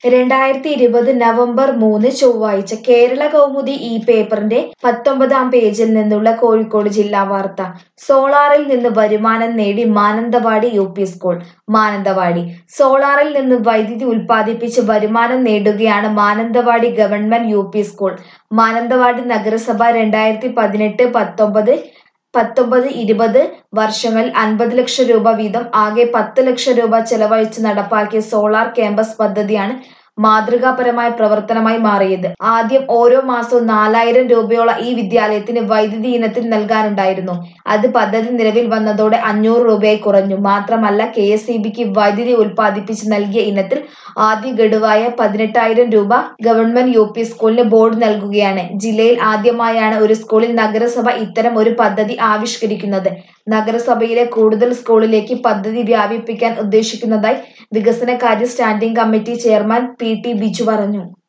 രണ്ടായിരത്തി ഇരുപത് നവംബർ മൂന്ന് ചൊവ്വാഴ്ച കേരള കൗമുദി ഈ പേപ്പറിന്റെ പത്തൊമ്പതാം പേജിൽ നിന്നുള്ള കോഴിക്കോട് ജില്ലാ വാർത്ത സോളാറിൽ നിന്ന് വരുമാനം നേടി Mananthavady U P school Mananthavady സോളാറിൽ നിന്ന് വൈദ്യുതി ഉൽപ്പാദിപ്പിച്ച് വരുമാനം നേടുകയാണ് Mananthavady government U P school Mananthavady നഗരസഭ രണ്ടായിരത്തി പതിനെട്ട് പത്തൊമ്പത് പത്തൊമ്പത് ഇരുപത് വർഷങ്ങളിൽ അൻപത് ലക്ഷം രൂപ വീതം ആകെ പത്ത് ലക്ഷം രൂപ ചെലവഴിച്ച് നടപ്പാക്കിയ സോളാർ ക്യാമ്പസ് പദ്ധതിയാണ് മാതൃകാപരമായ പ്രവർത്തനമായി മാറിയത് ആദ്യം ഓരോ മാസവും നാലായിരം രൂപയോളം ഈ വിദ്യാലയത്തിന് വൈദ്യുതി ഇനത്തിൽ നൽകാനുണ്ടായിരുന്നു അത് പദ്ധതി നിലവിൽ വന്നതോടെ അഞ്ഞൂറ് രൂപയായി കുറഞ്ഞു മാത്രമല്ല കെ എസ് ഇ ബിക്ക് വൈദ്യുതി ഉൽപ്പാദിപ്പിച്ച് നൽകിയ ഇനത്തിൽ ആദ്യ ഗഡുവായ പതിനെട്ടായിരം രൂപ ഗവൺമെന്റ് യു പി സ്കൂളിന് ബോർഡ് നൽകുകയാണ് ജില്ലയിൽ ആദ്യമായാണ് ഒരു സ്കൂളിൽ നഗരസഭ ഇത്തരം ഒരു പദ്ധതി ആവിഷ്കരിക്കുന്നത് നഗരസഭയിലെ കൂടുതൽ സ്കൂളിലേക്ക് പദ്ധതി വ്യാപിപ്പിക്കാൻ ഉദ്ദേശിക്കുന്നതായി വികസനകാര്യ standing committee chairman P T Biju പറഞ്ഞു